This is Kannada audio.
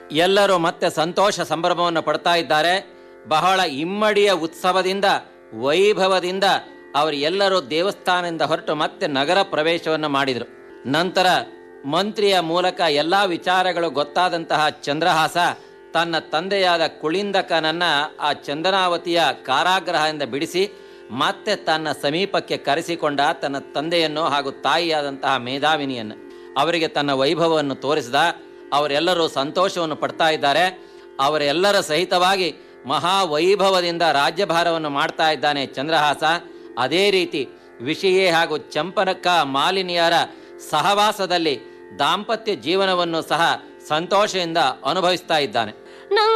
ಎಲ್ಲರೂ ಮತ್ತೆ ಸಂತೋಷ ಸಂಭ್ರಮವನ್ನು ಪಡ್ತಾ ಇದ್ದಾರೆ ಬಹಳ ಇಮ್ಮಡಿಯ ಉತ್ಸವದಿಂದ ವೈಭವದಿಂದ ಅವರು ಎಲ್ಲರೂ ದೇವಸ್ಥಾನದಿಂದ ಹೊರಟು ಮತ್ತೆ ನಗರ ಪ್ರವೇಶವನ್ನು ಮಾಡಿದರು ನಂತರ ಮಂತ್ರಿಯ ಮೂಲಕ ಎಲ್ಲಾ ವಿಚಾರಗಳು ಗೊತ್ತಾದಂತಹ ಚಂದ್ರಹಾಸ ತನ್ನ ತಂದೆಯಾದ ಕುಳಿಂದಕನನ್ನ ಆ ಚಂದನಾವತಿಯ ಕಾರಾಗೃಹದಿಂದ ಬಿಡಿಸಿ ಮತ್ತೆ ತನ್ನ ಸಮೀಪಕ್ಕೆ ಕರೆಸಿಕೊಂಡ ತನ್ನ ತಂದೆಯನ್ನು ಹಾಗೂ ತಾಯಿಯಾದಂತಹ ಮೇಧಾವಿನಿಯನ್ನು ಅವರಿಗೆ ತನ್ನ ವೈಭವವನ್ನು ತೋರಿಸಿದ ಅವರೆಲ್ಲರೂ ಸಂತೋಷವನ್ನು ಪಡ್ತಾ ಇದ್ದಾರೆ ಅವರೆಲ್ಲರ ಸಹಿತವಾಗಿ ಮಹಾವೈಭವದಿಂದ ರಾಜ್ಯಭಾರವನ್ನು ಮಾಡ್ತಾ ಇದ್ದಾನೆ ಚಂದ್ರಹಾಸ ಅದೇ ರೀತಿ ವಿಷಯೇ ಹಾಗೂ ಚಂಪನಕ್ಕ ಮಾಲಿನಿಯರ ಸಹವಾಸದಲ್ಲಿ ದಾಂಪತ್ಯ ಜೀವನವನ್ನು ಸಹ ಸಂತೋಷದಿಂದ ಅನುಭವಿಸ್ತಾ ಇದ್ದಾನೆ